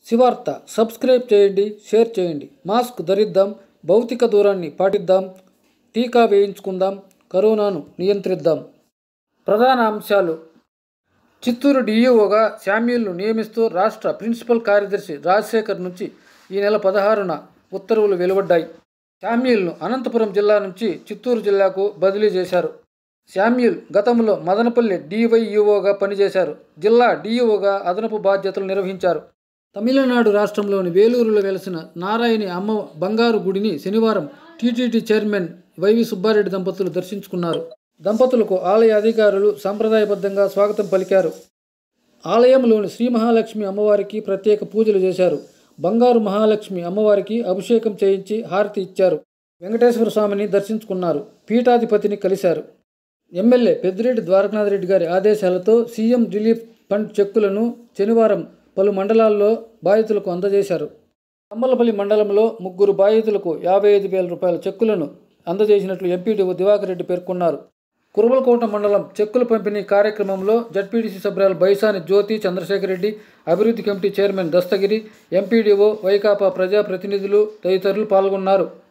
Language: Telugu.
శివార్త సబ్స్క్రైబ్ చేయండి షేర్ చేయండి మాస్క్ ధరిద్దాం భౌతిక దూరాన్ని పాటిద్దాం టీకా వేయించుకుందాం కరోనాను నియంత్రిద్దాం ప్రధాన అంశాలు చిత్తూరు డిఈఓగా శామ్యూల్ను నియమిస్తూ రాష్ట్ర ప్రిన్సిపల్ కార్యదర్శి రాజశేఖర్ నుంచి ఈ నెల పదహారున ఉత్తర్వులు వెలువడ్డాయి శామ్యూల్ను అనంతపురం జిల్లా నుంచి చిత్తూరు జిల్లాకు బదిలీ చేశారు శామ్యూల్ గతంలో మదనపల్లి డివైఈఓగా పనిచేశారు జిల్లా డిఈఓగా అదనపు బాధ్యతలు నిర్వహించారు తమిళనాడు రాష్ట్రంలోని వేలూరులో వెలసిన నారాయణి అమ్మ బంగారు గుడిని శనివారం టీటీడీ చైర్మన్ వైవి సుబ్బారెడ్డి దంపతులు దర్శించుకున్నారు దంపతులకు ఆలయ అధికారులు సాంప్రదాయబద్ధంగా స్వాగతం పలికారు ఆలయంలోని శ్రీ మహాలక్ష్మి అమ్మవారికి ప్రత్యేక పూజలు చేశారు బంగారు మహాలక్ష్మి అమ్మవారికి అభిషేకం చేయించి హారతి ఇచ్చారు వెంకటేశ్వర స్వామిని దర్శించుకున్నారు పీఠాధిపతిని కలిశారు ఎమ్మెల్యే పెద్దిరెడ్డి ద్వారకనాథ్ రెడ్డి గారి ఆదేశాలతో సీఎం రిలీఫ్ ఫండ్ చెక్కులను శనివారం పలు మండలాల్లో బాధితులకు అందజేశారు కమ్మలపల్లి మండలంలో ముగ్గురు బాధితులకు యాభై ఐదు వేల రూపాయల చెక్కులను అందజేసినట్లు ఎంపీడీఓ దివాకర్ రెడ్డి పేర్కొన్నారు కురుబలకోట మండలం చెక్కుల పంపిణీ కార్యక్రమంలో జడ్పీటీసీ సభ్యురాలు బైసాని జ్యోతి చంద్రశేఖర్ రెడ్డి అభివృద్ధి committee chairman Dastagiri MPDO Vaikapa ప్రజాప్రతినిధులు తదితరులు పాల్గొన్నారు